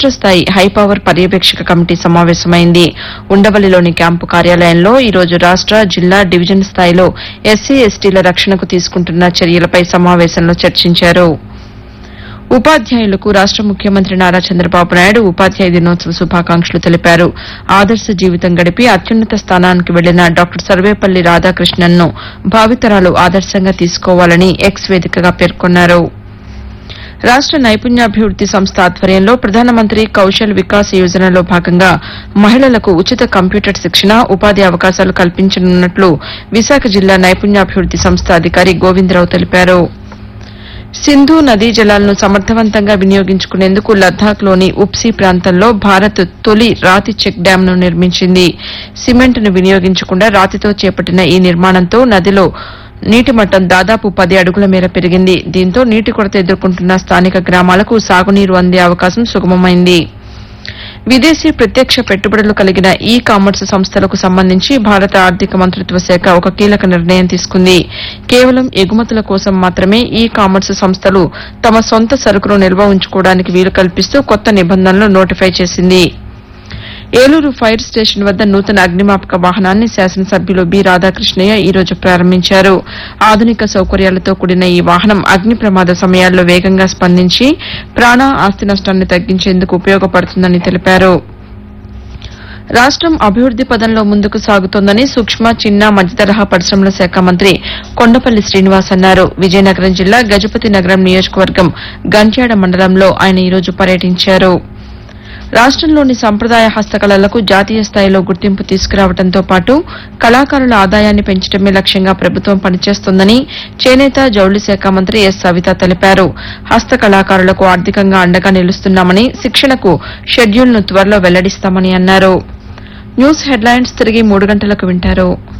రాష్ట స్థాయి హైపవర్ పర్యవేక్షక కమిటీ సమావేశమైంది ఉండవల్లిలోని క్యాంపు కార్యాలయంలో ఈ రోజు రాష్ట జిల్లా డివిజన్ స్థాయిలో ఎస్సీ ఎస్టీల రక్షణకు తీసుకుంటున్న చర్యలపై సమావేశంలో చర్చించారు ఉపాధ్యాయులకు రాష్ట ముఖ్యమంత్రి నారా చంద్రబాబు నాయుడు ఉపాధ్యాయ దినోత్సవ శుభాకాంక్షలు తెలిపారు ఆదర్శ జీవితం గడిపి అత్యున్నత స్థానానికి వెళ్లిన డాక్టర్ సర్వేపల్లి రాధాకృష్ణన్ను భావితరాలు ఆదర్శంగా తీసుకోవాలని ఎక్స్ వేదికగా పేర్కొన్నారు రాష్ట నైపుణ్యాభివృద్ది సంస్థ ఆధ్వర్యంలో ప్రధానమంత్రి కౌశల్ వికాస్ యోజనలో భాగంగా మహిళలకు ఉచిత కంప్యూటర్ శిక్షణ ఉపాధి అవకాశాలు కల్పించనున్నట్లు విశాఖ జిల్లా నైపుణ్యాభివృద్ది సంస్థ అధికారి గోవిందరావు తెలిపారు సింధు నదీ జలాలను సమర్థవంతంగా వినియోగించుకునేందుకు లద్దాఖ్లోని ఉప్సీ ప్రాంతంలో భారత్ తొలి రాతి చెక్ డ్యాంను నిర్మించింది సిమెంట్ను వినియోగించకుండా రాతితో చేపట్టిన ఈ నిర్మాణంతో నదిలో నీటి మట్టం దాదాపు పది అడుగుల మేర పెరిగింది దీంతో నీటి కొరత ఎదుర్కొంటున్న స్థానిక గ్రామాలకు సాగునీరు అందే అవకాశం సుగమమైంది విదేశీ ప్రత్యక్ష పెట్టుబడులు కలిగిన ఈ కామర్స్ సంస్థలకు సంబంధించి భారత ఆర్థిక మంత్రిత్వ శాఖ ఒక కీలక నిర్ణయం తీసుకుంది కేవలం ఎగుమతుల కోసం మాత్రమే ఈ కామర్స్ సంస్థలు తమ సొంత సరుకును నిల్వ ఉంచుకోవడానికి వీలు కల్పిస్తూ కొత్త నిబంధనలు నోటిఫై చేసింది ఏలూరు ఫైర్ స్టేషన్ వద్ద నూతన అగ్నిమాపక వాహనాన్ని శాసనసభ్యులు బి రాధాకృష్ణయ్య ఈ రోజు ప్రారంభించారు ఆధునిక సౌకర్యాలతో కూడిన ఈ వాహనం అగ్ని ప్రమాద సమయాల్లో వేగంగా స్పందించి ప్రాణ ఆస్తి నష్టాన్ని తగ్గించేందుకు ఉపయోగపడుతుందని తెలిపారు రాష్టం అభివృద్ది పదంలో ముందుకు సాగుతోందని సూక్ష్మ చిన్న మధ్యతరహా పరిశ్రమల శాఖ మంత్రి కొండపల్లి శ్రీనివాస్ అన్నారు విజయనగరం జిల్లా గజపతి నగరం నియోజకవర్గం గంట్యాడ మండలంలో ఆయన ఈ రోజు పర్యటించారు రాష్టంలోని సంప్రదాయ హస్తకళలకు జాతీయ స్థాయిలో గుర్తింపు తీసుకురావడంతో పాటు కళాకారుల ఆదాయాన్ని పెంచడమే లక్ష్యంగా ప్రభుత్వం పనిచేస్తోందని చేనేత జౌళి శాఖ మంత్రి ఎస్ సవిత తెలిపారు హస్త కళాకారులకు ఆర్థికంగా అండగా నిలుస్తున్నామని శిక్షణకు షెడ్యూల్ను త్వరలో వెల్లడిస్తామని అన్నారు న్యూస్ హెడ్లైన్స్ తిరిగి మూడు గంటలకు వింటారు